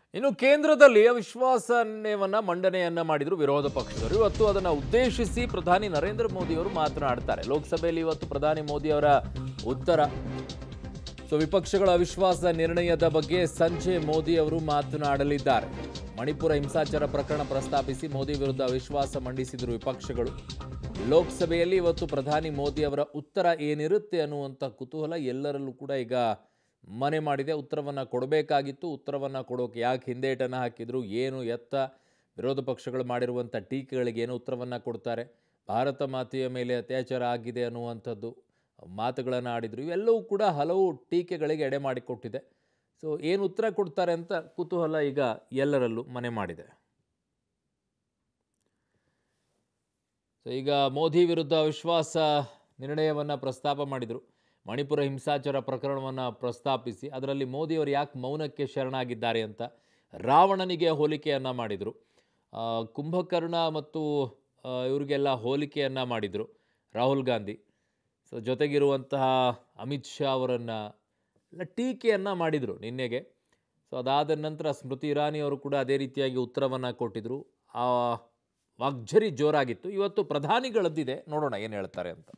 ಇನ್ನು ಕೇಂದ್ರದಲ್ಲಿ ಅವಿಶ್ವಾಸವನ್ನ ಮಂಡನೆಯನ್ನ ಮಾಡಿದ್ರು ವಿರೋಧ ಪಕ್ಷದವರು ಇವತ್ತು ಅದನ್ನ ಉದ್ದೇಶಿಸಿ ಪ್ರಧಾನಿ ನರೇಂದ್ರ ಮೋದಿ ಅವರು ಮಾತನಾಡ್ತಾರೆ ಲೋಕಸಭೆಯಲ್ಲಿ ಇವತ್ತು ಪ್ರಧಾನಿ ಮೋದಿ ಅವರ ಉತ್ತರ ಸೊ ವಿಪಕ್ಷಗಳ ಅವಿಶ್ವಾಸ ನಿರ್ಣಯದ ಬಗ್ಗೆ ಸಂಜೆ ಮೋದಿ ಅವರು ಮಾತನಾಡಲಿದ್ದಾರೆ ಮಣಿಪುರ ಹಿಂಸಾಚಾರ ಪ್ರಕರಣ ಪ್ರಸ್ತಾಪಿಸಿ ಮೋದಿ ವಿರುದ್ಧ ಅವಿಶ್ವಾಸ ಮಂಡಿಸಿದರು ವಿಪಕ್ಷಗಳು ಲೋಕಸಭೆಯಲ್ಲಿ ಇವತ್ತು ಪ್ರಧಾನಿ ಮೋದಿ ಅವರ ಉತ್ತರ ಏನಿರುತ್ತೆ ಅನ್ನುವಂಥ ಕುತೂಹಲ ಎಲ್ಲರಲ್ಲೂ ಕೂಡ ಈಗ ಮನೆ ಮಾಡಿದೆ ಉತ್ತರವನ್ನು ಕೊಡಬೇಕಾಗಿತ್ತು ಉತ್ತರವನ್ನು ಕೊಡೋಕೆ ಯಾಕೆ ಹಿಂದೇಟನ್ನು ಹಾಕಿದ್ರು ಏನು ಎತ್ತ ವಿರೋಧ ಪಕ್ಷಗಳು ಮಾಡಿರುವಂಥ ಟೀಕೆಗಳಿಗೆ ಏನು ಉತ್ತರವನ್ನು ಕೊಡ್ತಾರೆ ಭಾರತ ಮಾತೆಯ ಮೇಲೆ ಅತ್ಯಾಚಾರ ಆಗಿದೆ ಅನ್ನುವಂಥದ್ದು ಮಾತುಗಳನ್ನು ಆಡಿದರು ಇವೆಲ್ಲವೂ ಕೂಡ ಹಲವು ಟೀಕೆಗಳಿಗೆ ಎಡೆ ಮಾಡಿಕೊಟ್ಟಿದೆ ಸೊ ಏನು ಉತ್ತರ ಕೊಡ್ತಾರೆ ಅಂತ ಕುತೂಹಲ ಈಗ ಎಲ್ಲರಲ್ಲೂ ಮನೆ ಮಾಡಿದೆ ಸೊ ಈಗ ಮೋದಿ ವಿರುದ್ಧ ವಿಶ್ವಾಸ ನಿರ್ಣಯವನ್ನು ಪ್ರಸ್ತಾಪ ಮಾಡಿದರು ಮಣಿಪುರ ಹಿಂಸಾಚಾರ ಪ್ರಕರಣವನ್ನು ಪ್ರಸ್ತಾಪಿಸಿ ಅದರಲ್ಲಿ ಮೋದಿಯವರು ಯಾಕೆ ಮೌನಕ್ಕೆ ಶರಣಾಗಿದ್ದಾರೆ ಅಂತ ರಾವಣನಿಗೆ ಹೋಲಿಕೆಯನ್ನು ಮಾಡಿದರು ಆ, ಕುಂಭಕರ್ಣ ಮತ್ತು ಆ, ಇವರಿಗೆಲ್ಲ ಹೋಲಿಕೆಯನ್ನು ಮಾಡಿದರು ರಾಹುಲ್ ಗಾಂಧಿ ಸೊ ಜೊತೆಗಿರುವಂತಹ ಅಮಿತ್ ಶಾ ಅವರನ್ನು ಎಲ್ಲ ಟೀಕೆಯನ್ನು ಮಾಡಿದರು ನಿನ್ನೆಗೆ ಸೊ ಅದಾದ ನಂತರ ಸ್ಮೃತಿ ಇರಾನಿ ಅವರು ಕೂಡ ಅದೇ ರೀತಿಯಾಗಿ ಉತ್ತರವನ್ನು ಕೊಟ್ಟಿದ್ದರು ಆ ವಾಗ್ಝರಿ ಜೋರಾಗಿತ್ತು ಇವತ್ತು ಪ್ರಧಾನಿಗಳದ್ದಿದೆ ನೋಡೋಣ ಏನು ಹೇಳ್ತಾರೆ ಅಂತ